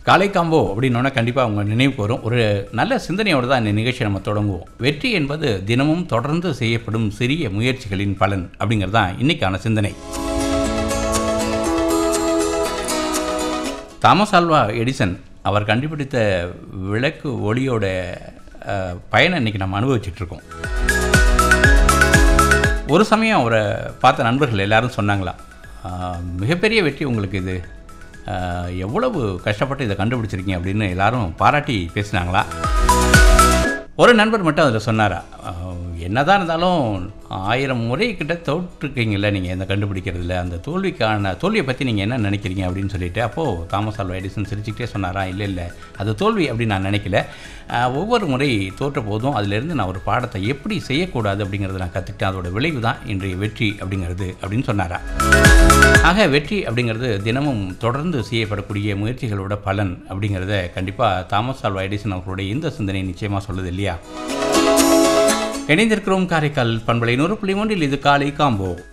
காலை காம்போ அப்படின்னோன்னா கண்டிப்பாக அவங்க நினைவுக்கு வரும் ஒரு நல்ல சிந்தனையோடு தான் இந்த நிகழ்ச்சியை நம்ம தொடங்குவோம் வெற்றி என்பது தினமும் தொடர்ந்து செய்யப்படும் சிறிய முயற்சிகளின் பலன் அப்படிங்கிறது தான் இன்னைக்கான சிந்தனை தாமஸ் ஆல்வா எடிசன் அவர் கண்டுபிடித்த விளக்கு ஒளியோட அஹ், பயனை இன்னைக்கு நம்ம அனுபவிச்சுட்டு இருக்கோம் ஒரு சமயம் அவரை பார்த்த நண்பர்கள் எல்லாரும் சொன்னாங்களா "ஆஹ், மிகப்பெரிய வெற்றி உங்களுக்கு இது ஆஹ், எவ்வளவு கஷ்டப்பட்டு இதை கண்டுபிடிச்சிருக்கீங்க அப்படின்னு எல்லாரும் பாராட்டி பேசினாங்களா ஒரு நண்பர் மட்டும் அதில் சொன்னாரா "ஆஹ், என்னதான் இருந்தாலும் ஆயிரம் முறை கிட்ட தோற்றுருக்கீங்கல்ல நீங்கள் இந்த கண்டுபிடிக்கிறதுல அந்த தோல்விக்கான தோல்வியை பற்றி நீங்கள் என்ன நினைக்கிறீங்க அப்படின்னு சொல்லிட்டு அப்போது தாமஸ் ஆல்வா எடிசன் சிரிச்சுக்கிட்டே சொன்னாரா இல்லை இல்லை அது தோல்வி அப்படின்னு நான் நினைக்கல ஆஹ், ஒவ்வொரு முறை தோற்ற போதும் அதிலிருந்து நான் ஒரு பாடத்தை எப்படி செய்யக்கூடாது அப்படிங்கிறத நான் கற்றுக்கிட்டேன் அதோட விளைவு தான் இன்றைய வெற்றி அப்படிங்கிறது அப்படின்னு சொன்னாரா ஆக வெற்றி அப்படிங்கிறது தினமும் தொடர்ந்து செய்யப்படக்கூடிய முயற்சிகளோட பலன் அப்படிங்கிறத கண்டிப்பாக தாமஸ் ஆல்வா எடிசன் அவர்களுடைய இந்த சிந்தனை நிச்சயமாக சொல்லுது இல்லையா இணைந்திருக்கிறோம் காரைக்கால் பண்பலை நூறு புள்ளி ஒன்றில் இது காலை காம்போ